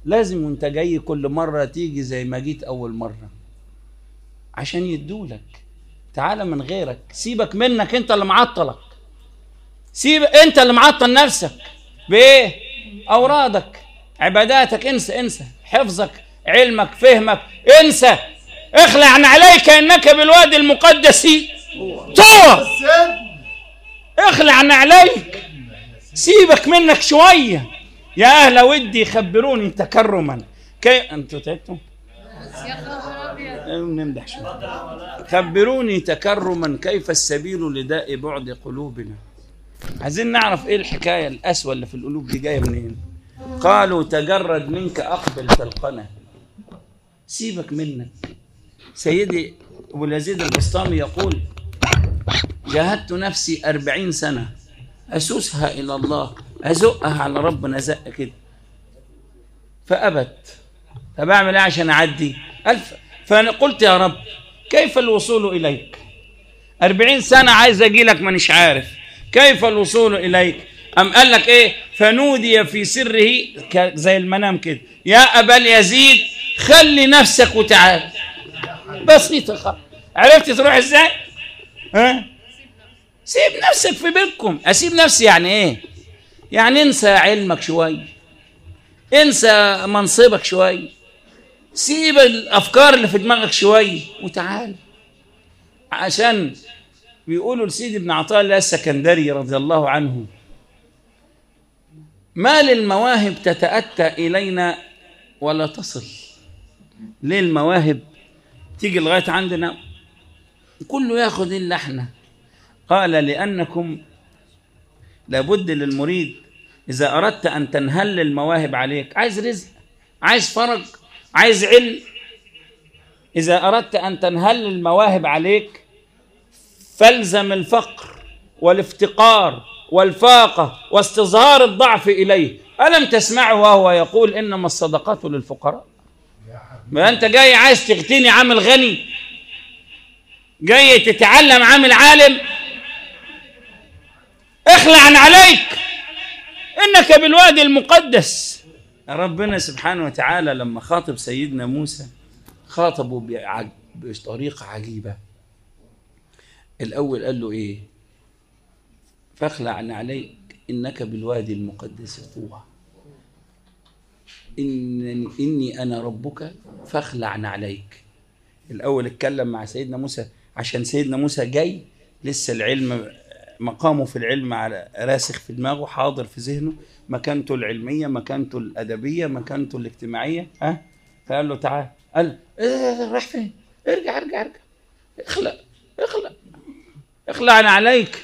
لازم وانت جاي كل مرة تيجي زي ما جيت أول مرة عشان يدولك تعالى من غيرك سيبك منك انت اللي معطلك سيب انت اللي معطل نفسك بايه اورادك عباداتك انسى انسى حفظك علمك فهمك انسى اخلع عن عليك انك بالوادي المقدس طوى اخلع عن عليك سيبك منك شويه يا اهل ودي خبروني تكرما كي انتوا تعبتوا يا خبر ابيض نمدح شويه خبروني تكرما كيف السبيل لداء بعد قلوبنا عايزين نعرف ايه الحكايه الاسوأ اللي في القلوب دي جايه منين قالوا تجرد منك اقبل تلقنا سيبك منك سيدي ابو اليزيد البسطامي يقول جاهدت نفسي أربعين سنة أسوسها إلى الله أزقها على ربنا زق كده فأبت طب أعمل إيه عشان أعدي ألف فأنا قلت يا رب كيف الوصول إليك أربعين سنة عايز أجي لك مانيش عارف كيف الوصول إليك أم قال لك إيه فنودي في سره ك- زي المنام كده يا أبا اليزيد خلي نفسك وتعال بسيطة خالص عرفت تروح إزاي ها سيب نفسك في بيتكم أسيب نفسي يعني إيه يعني انسى علمك شوية انسى منصبك شوية سيب الأفكار اللي في دماغك شوية وتعال عشان بيقولوا لسيد ابن عطاء الله السكندري رضي الله عنه ما للمواهب تتأتى إلينا ولا تصل ليه المواهب تيجي لغاية عندنا كله ياخد إلا احنا قال لأنكم لابد للمريد إذا أردت أن تنهل المواهب عليك عايز رزق عايز فرج عايز علم إذا أردت أن تنهل المواهب عليك فالزم الفقر والافتقار والفاقة واستظهار الضعف إليه ألم تسمعه وهو يقول إنما الصدقات للفقراء ما أنت جاي عايز تغتني عامل غني جاي تتعلم عامل عالم اخلع عن عليك انك بالوادي المقدس ربنا سبحانه وتعالى لما خاطب سيدنا موسى خاطبه بعج- بطريقه عجيبه الاول قال له ايه فاخلع عن عليك انك بالوادي المقدس طوى انني اني انا ربك فاخلع عن عليك الاول اتكلم مع سيدنا موسى عشان سيدنا موسى جاي لسه العلم مقامه في العلم على راسخ في دماغه حاضر في ذهنه مكانته العلميه مكانته الادبيه مكانته الاجتماعيه ها فقال له تعال قال إيه رايح فين ارجع ارجع ارجع اخلع اخلع اخلع عن عليك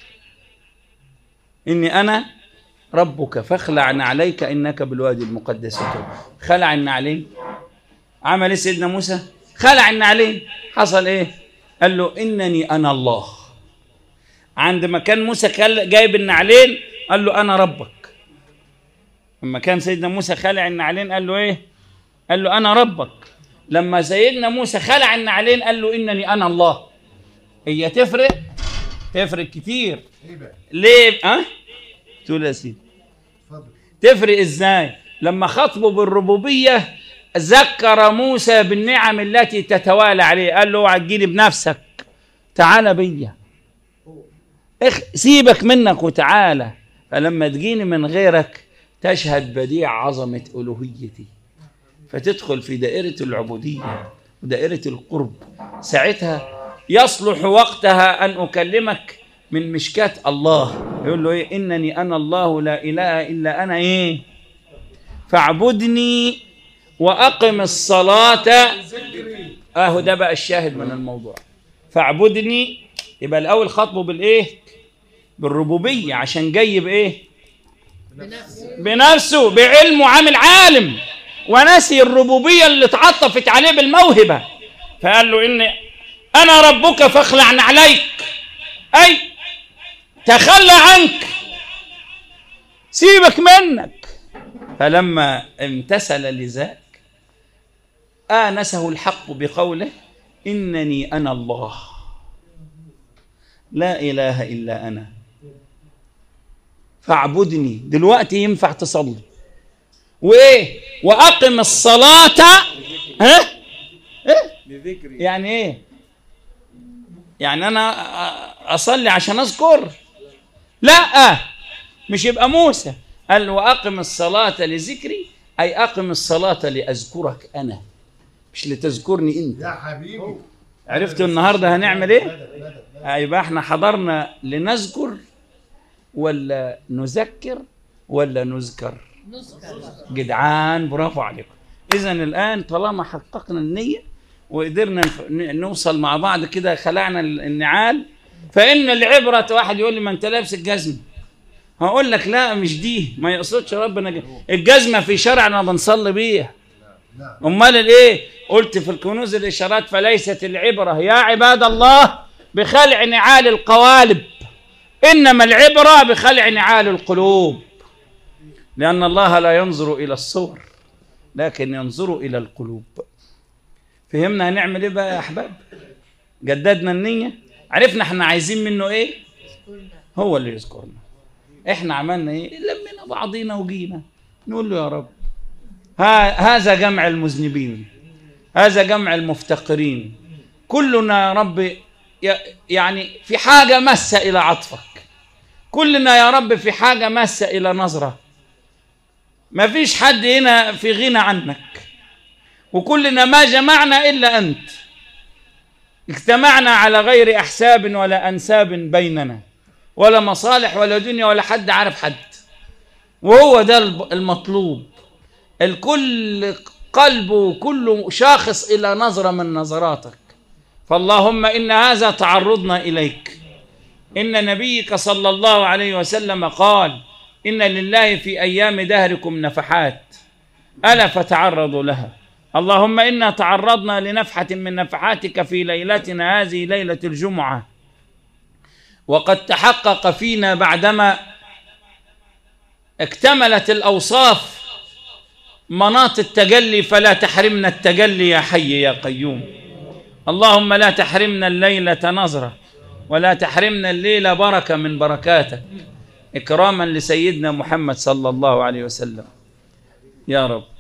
اني انا ربك فاخلع عن عليك انك بالوادي المقدس طوى خلع النعلين عمل ايه سيدنا موسى خلع النعلين حصل ايه قال له انني انا الله عندما كان موسى كل- جايب النعلين قال له انا ربك لما كان سيدنا موسى خلع النعلين قال له ايه قال له انا ربك لما سيدنا موسى خلع النعلين قال له انني انا الله هي تفرق تفرق كتير ليه ها تقول يا سيدي تفرق ازاي لما خطبه بالربوبيه ذكر موسى بالنعم التي تتوالى عليه قال له اوعى تجيني بنفسك تعال بيا اخ سيبك منك وتعالى فلما تجيني من غيرك تشهد بديع عظمة ألوهيتي فتدخل في دائرة العبودية ودائرة القرب ساعتها يصلح وقتها أن أكلمك من مشكاة الله يقول له إيه إنني أنا الله لا إله إلا أنا إيه فاعبدني وأقم الصلاة أهو ده بقى الشاهد من الموضوع فاعبدني يبقى الأول خطبه بالإيه بالربوبية عشان جاي بإيه بنفسه بنفسه بعلمه عامل عالم ونسي الربوبية اللي اتعطفت عليه بالموهبة فقال له إن أنا ربك فاخلع عليك أي تخلى عنك سيبك منك فلما امتثل لذاك آنسه الحق بقوله إنني أنا الله لا إله إلا أنا فاعبدني دلوقتي ينفع تصلي وايه واقم الصلاه ها ايه لذكري يعني ايه يعني انا أ- اصلي عشان اذكر لا مش يبقى موسى قال واقم الصلاه لذكري اي اقم الصلاه لاذكرك انا مش لتذكرني انت يا حبيبي عرفتوا النهارده هنعمل ايه يبقى احنا حضرنا لنذكر ولا نذكر ولا نذكر نذكر جدعان برافو عليكم اذا الان طالما حققنا النيه وقدرنا نف- ن- نوصل مع بعض كده خلعنا ال- النعال فان العبره واحد يقول لي ما انت لابس الجزمه هقول لك لا مش دي ما يقصدش ربنا ج- الجزمه في شرعنا بنصلي بيها نعم امال الايه قلت في الكنوز الاشارات فليست العبره يا عباد الله بخلع نعال القوالب انما العبره بخلع نعال القلوب لان الله لا ينظر الى الصور لكن ينظر الى القلوب فهمنا هنعمل ايه بقى يا احباب جددنا النيه عرفنا احنا عايزين منه ايه هو اللي يذكرنا احنا عملنا ايه لمينا بعضينا وجينا نقول له يا رب ها هذا جمع المذنبين هذا جمع المفتقرين كلنا يا رب ي- يعني في حاجة مسة إلى عطفك كلنا يا رب في حاجة مسة إلى نظرة ما فيش حد هنا في غنى عنك وكلنا ما جمعنا إلا أنت اجتمعنا على غير أحساب ولا أنساب بيننا ولا مصالح ولا دنيا ولا حد عارف حد وهو ده الب- المطلوب الكل قلبه كله شاخص إلى نظرة من نظراتك فاللهم إن هذا تعرضنا إليك إن نبيك صلى الله عليه وسلم قال إن لله في أيام دهركم نفحات ألا فتعرضوا لها اللهم إنا تعرضنا لنفحة من نفحاتك في ليلتنا هذه ليلة الجمعة وقد تحقق فينا بعدما اكتملت الأوصاف مناط التجلي فلا تحرمنا التجلي يا حي يا قيوم اللهم لا تحرمنا الليلة نظرة ولا تحرمنا الليلة بركة من بركاتك إكراما لسيدنا محمد صلى الله عليه وسلم يا رب